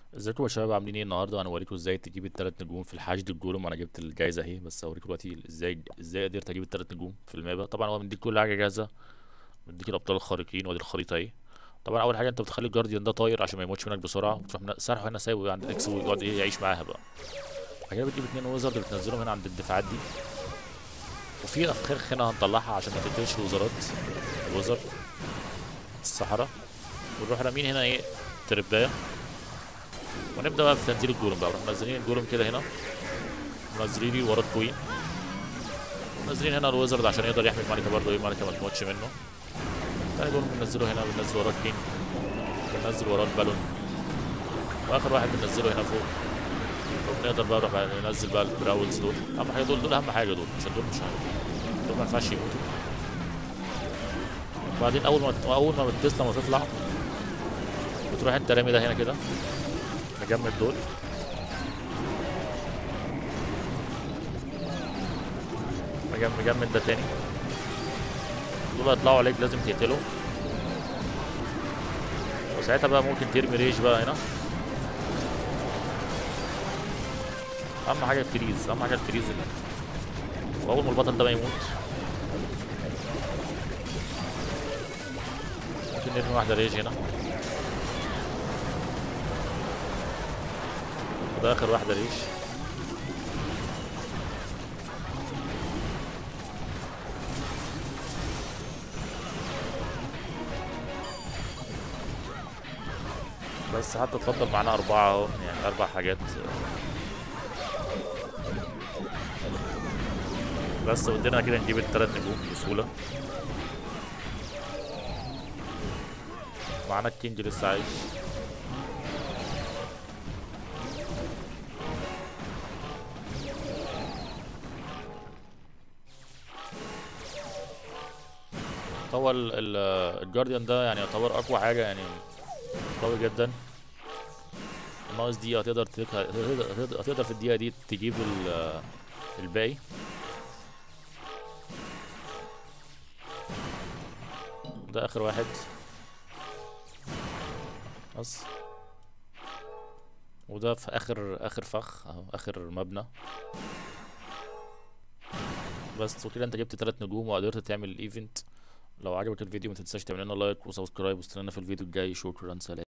ازيكم يا شباب عاملين ايه النهارده هنوريكم ازاي تجيب التلات نجوم في الحشد الجولم انا جبت الجايزه اهي بس هوريكم دلوقتي ازاي ازاي قدرت اجيب التلات نجوم في المابا طبعا هو مديك كل حاجه جاهزه مديك الابطال الخارقين وادي الخريطه اهي طبعا اول حاجه انت بتخلي الجارديان ده طاير عشان ما يموتش منك بسرعه وتروح من- سارحه هنا سايبه عند الاكس ويقعد ايه يعيش معاها بقى بعد كده بتجيب اتنين ويزرد بتنزلهم هنا عند الدفاعات دي وفي افخاخ هنا هنطلعها عشان ما تقتلش الوزارات الوزر الصحراء ونروح رامين هنا ايه تربايه ونبدا بقى في تنزيل الجولم بقى نروح منزلين الجولم كده هنا منزلين لي ورا الكوين منزلين هنا الويزرد عشان يقدر يحمي الملكه برضه ايه الملكه ما تموتش منه تاني جولم بننزله هنا بننزل ورا الكينج بننزل وراه البالون واخر واحد بننزله هنا فوق وبنقدر بقى نروح بقى ننزل بقى البراولز دول اهم حاجه دول دول اهم حاجه دول عشان دول مش ه- دول ما ينفعش يموتوا وبعدين اول ما اول ما التسلا ما تطلع بتروح انت رامي ده هنا كده نجمد دول نجمد نجمد ده تاني دول هيطلعوا عليك لازم تقتلهم وساعتها بقى ممكن ترمي ريش بقى هنا اهم حاجه الفريز اهم حاجه الفريز اللي- واول ما البطل ده ما يموت ممكن نرمي واحده ريج هنا وده اخر واحده ريش بس حتى اتفضل معانا أربعة أهو يعني أربع حاجات بس ودينا كده نجيب التلات نجوم بسهولة معانا الكينج لسه عايش هو ال- ال- الجارديان ده يعني يعتبر أقوى حاجة يعني قوي جدا الناقص دي هتقدر تك- هتقدر هتقدر- هتقدر في الدقيقة دي تجيب ال- الباقي ده آخر واحد بس وده في آخر آخر فخ أهو آخر مبنى بس وكده انت جبت تلات نجوم وقدرت تعمل الايفنت لو عجبك الفيديو ما تنساش تعمل لنا لايك وسبسكرايب واستنانا في الفيديو الجاي شكرا سلام